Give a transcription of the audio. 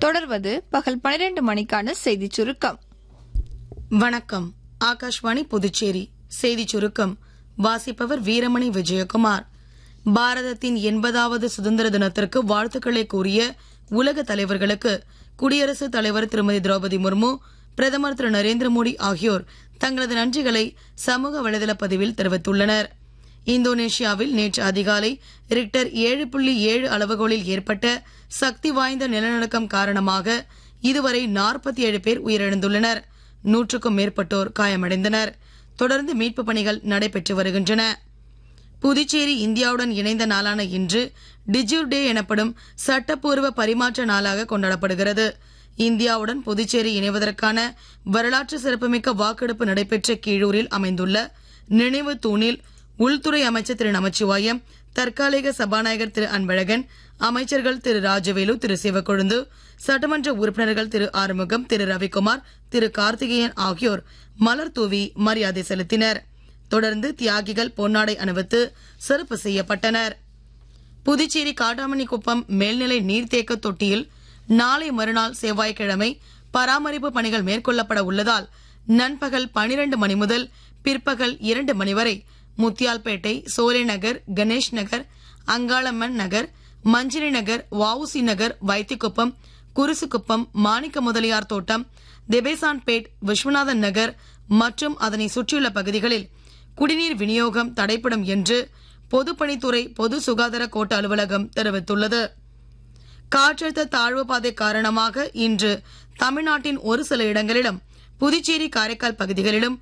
தொடர்வது பகல் பனிரெண்டு மணிக்கான செய்திச் சுருக்கம் வணக்கம் ஆகாஷ்வாணி புதுச்சேரி செய்தி சுருக்கம் வாசிப்பவர் வீரமணி விஜயகுமார் பாரதத்தின் எண்பதாவது சுதந்திர தினத்திற்கு வாழ்த்துக்களை கூறிய உலக தலைவர்களுக்கு குடியரசுத் தலைவர் திருமதி திரௌபதி முர்மு பிரதமர் திரு நரேந்திர மோடி ஆகியோர் தங்களது நன்றிகளை சமூக வலைதள பதிவில் தெரிவித்துள்ளனர் இந்தோனேஷியாவில் நேற்று அதிகாலை ரிக்டர் ஏழு புள்ளி ஏழு அளவுகோலில் ஏற்பட்ட சக்தி வாய்ந்த நிலநடுக்கம் காரணமாக இதுவரை நாற்பத்தி ஏழு பேர் உயிரிழந்துள்ளனர் நூற்றுக்கும் மேற்பட்டோர் காயமடைந்தனர் தொடர்ந்து மீட்புப் பணிகள் நடைபெற்று வருகின்றன புதுச்சேரி இந்தியாவுடன் இணைந்த நாளான இன்று டிஜூர் டே எனப்படும் சட்டப்பூர்வ பரிமாற்ற நாளாக கொண்டாடப்படுகிறது இந்தியாவுடன் புதுச்சேரி இணைவதற்கான வரலாற்று சிறப்புமிக்க வாக்கெடுப்பு நடைபெற்ற கீழூரில் அமைந்துள்ள நினைவு தூணில் உள்துறை அமைச்சர் திரு நமச்சிவாயம் தற்காலிக சபாநாயகர் திரு அன்பழகன் அமைச்சர்கள் திரு ராஜவேலு திரு சிவக்கொழுந்து சட்டமன்ற உறுப்பினர்கள் திரு ஆறுமுகம் திரு ரவிக்குமார் திரு கார்த்திகேயன் ஆகியோர் மலர் தூவி மரியாதை செலுத்தினர் தொடர்ந்து தியாகிகள் பொன்னாடை அணிவித்து சிறப்பு செய்யப்பட்டனர் புதுச்சேரி காட்டாமணிக்குப்பம் மேல்நிலை நீர்த்தேக்க தொட்டியில் நாளை மறுநாள் செவ்வாய்க்கிழமை பராமரிப்பு பணிகள் மேற்கொள்ளப்பட உள்ளதால் நண்பகல் பனிரண்டு மணி முதல் பிற்பகல் இரண்டு மணி வரை முத்தியால்பேட்டை சோலை நகர் கணேஷ் நகர் அங்காளம்மன் நகர் மஞ்சினி நகர் வவுசி நகர் வைத்திக்குப்பம் குருசுக்குப்பம் மாணிக்க முதலியார் தோட்டம் திபேசான்பேட் விஸ்வநாதன் நகர் மற்றும் அதனை சுற்றியுள்ள பகுதிகளில் குடிநீர் விநியோகம் தடைப்படும் என்று பொதுப்பணித்துறை பொது சுகாதார கோட்ட அலுவலகம் தெரிவித்துள்ளது காற்றழுத்த தாழ்வு பாதை காரணமாக இன்று தமிழ்நாட்டின் ஒரு சில இடங்களிலும் புதுச்சேரி காரைக்கால் பகுதிகளிலும்